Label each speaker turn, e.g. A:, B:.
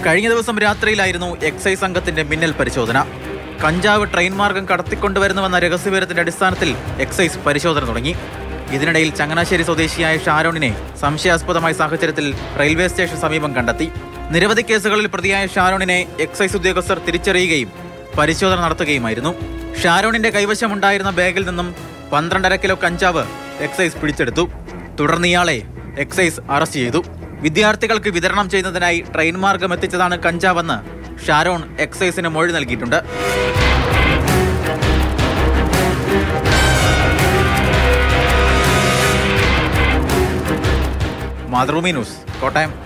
A: കഴിഞ്ഞ ദിവസം രാത്രിയിലായിരുന്നു എക്സൈസ് സംഘത്തിന്റെ മിന്നൽ പരിശോധന കഞ്ചാവ് ട്രെയിൻ മാർഗം കടത്തിക്കൊണ്ടുവരുന്നുവെന്ന രഹസ്യവിവരത്തിന്റെ അടിസ്ഥാനത്തിൽ എക്സൈസ് പരിശോധന തുടങ്ങി ഇതിനിടയിൽ ചങ്ങനാശ്ശേരി സ്വദേശിയായ ഷാരോണിനെ സംശയാസ്പദമായ സാഹചര്യത്തിൽ റെയിൽവേ സ്റ്റേഷൻ സമീപം കണ്ടെത്തി നിരവധി കേസുകളിൽ പ്രതിയായ ഷാരോണിനെ എക്സൈസ് ഉദ്യോഗസ്ഥർ തിരിച്ചറിയുകയും പരിശോധന നടത്തുകയുമായിരുന്നു ഷാരോണിന്റെ കൈവശമുണ്ടായിരുന്ന ബാഗിൽ നിന്നും പന്ത്രണ്ടര കിലോ കഞ്ചാവ് എക്സൈസ് പിടിച്ചെടുത്തു തുടർന്ന് ഇയാളെ എക്സൈസ് അറസ്റ്റ് ചെയ്തു വിദ്യാർത്ഥികൾക്ക് വിതരണം ചെയ്യുന്നതിനായി ട്രെയിൻ മാർഗം എത്തിച്ചതാണ് കഞ്ചാവെന്ന് ഷാരോൺ എക്സൈസിന് മൊഴി നൽകിയിട്ടുണ്ട് മാതൃഭൂമി ന്യൂസ് കോട്ടയം